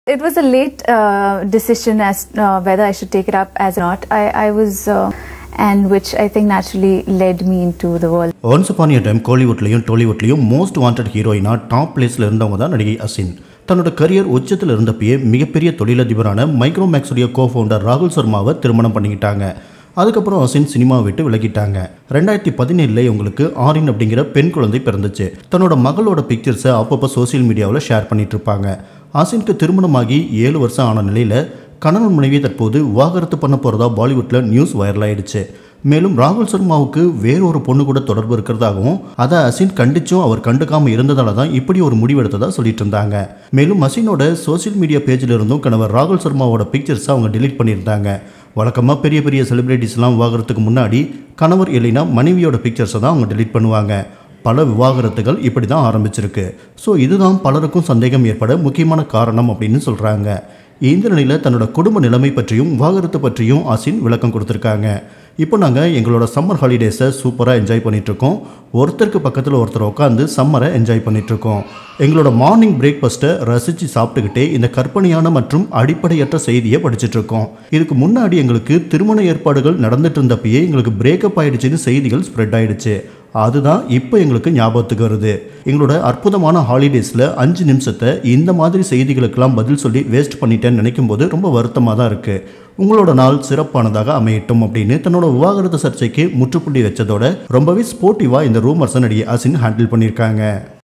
It was a late uh, decision as uh, whether I should take it up as not. I, I was, uh, and which I think naturally led me into the world. Once upon time கோலிவுட்லையும் டோலிவுட்லையும் most wanted ஹீரோயினா top பிளேஸில் இருந்தவங்க தான் நடிகை அசின் தன்னோட career உச்சத்தில் இருந்தப்பயே மிகப்பெரிய தொழிலதிபரான மைக்ரோமேக்ஸுடைய கோ ஃபவுண்டர் ராகுல் சர்மாவை திருமணம் பண்ணிக்கிட்டாங்க அதுக்கப்புறம் அசின் சினிமா விட்டு விலகிட்டாங்க ரெண்டாயிரத்தி பதினேழுல இவங்களுக்கு ஆரின் அப்படிங்கிற பெண் குழந்தை பிறந்துச்சு தன்னோட மகளோட பிக்சர்ஸை அப்பப்போ சோஷியல் மீடியாவில் ஷேர் பண்ணிட்டு இருப்பாங்க அசின்க்கு திருமணமாகி ஏழு வருஷம் ஆன நிலையில் கணவன் மனைவி தற்போது விவாகரத்து பண்ண போகிறதா பாலிவுட்டில் நியூஸ் வைரல் ஆயிடுச்சு மேலும் ராகுல் சர்மாவுக்கு வேறொரு பொண்ணு கூட தொடர்பு இருக்கிறதாகவும் அதை அசின் கண்டிச்சும் அவர் கண்டுக்காம இருந்ததால தான் இப்படி ஒரு முடிவெடுத்ததா சொல்லிட்டு இருந்தாங்க மேலும் அசினோட சோஷியல் மீடியா பேஜில் இருந்தும் கணவர் ராகுல் சர்மாவோட பிக்சர்ஸை அவங்க delete பண்ணியிருந்தாங்க வழக்கமாக பெரிய பெரிய செலிபிரிட்டிஸ்லாம் விவாகரத்துக்கு முன்னாடி கணவர் இல்லைன்னா மனைவியோட பிக்சர்ஸை தான் அவங்க delete பண்ணுவாங்க பல விவாகரத்துகள் இப்படி தான் ஆரம்பிச்சிருக்கு ஸோ இதுதான் பலருக்கும் சந்தேகம் ஏற்பட முக்கியமான காரணம் அப்படின்னு சொல்கிறாங்க இந்த நிலையில் தன்னோட குடும்ப நிலைமை பற்றியும் விவாகரத்து பற்றியும் அசின் விளக்கம் கொடுத்துருக்காங்க இப்போ நாங்கள் எங்களோட சம்மர் ஹாலிடேஸை சூப்பராக என்ஜாய் பண்ணிகிட்ருக்கோம் ஒருத்தருக்கு பக்கத்தில் ஒருத்தர் உட்காந்து சம்மரை என்ஜாய் பண்ணிகிட்ருக்கோம் எங்களோட மார்னிங் பிரேக்ஃபாஸ்ட்டை ரசித்து சாப்பிட்டுக்கிட்டே இந்த கற்பனையான மற்றும் அடிப்படையற்ற செய்தியை படிச்சுட்டு இருக்கோம் இதுக்கு முன்னாடி எங்களுக்கு திருமண ஏற்பாடுகள் நடந்துட்டு இருந்தப்பயே எங்களுக்கு பிரேக்கப் ஆயிடுச்சுன்னு செய்திகள் ஸ்ப்ரெட் ஆயிடுச்சு அதுதான் இப்போ எங்களுக்கு ஞாபகத்துக்கு வருது எங்களோட அற்புதமான ஹாலிடேஸில் அஞ்சு நிமிஷத்தை இந்த மாதிரி செய்திகளுக்கெல்லாம் பதில் சொல்லி வேஸ்ட் பண்ணிட்டேன்னு நினைக்கும் போது ரொம்ப வருத்தமாக தான் இருக்குது உங்களோட நாள் சிறப்பானதாக அமையட்டும் அப்படின்னு தன்னோட விவாகரத்து சர்ச்சைக்கு முற்றுப்புள்ளி வச்சதோட ரொம்பவே ஸ்போர்ட்டிவாக இந்த ரூமர்ஸை நடிகை அசின் ஹேண்டில் பண்ணியிருக்காங்க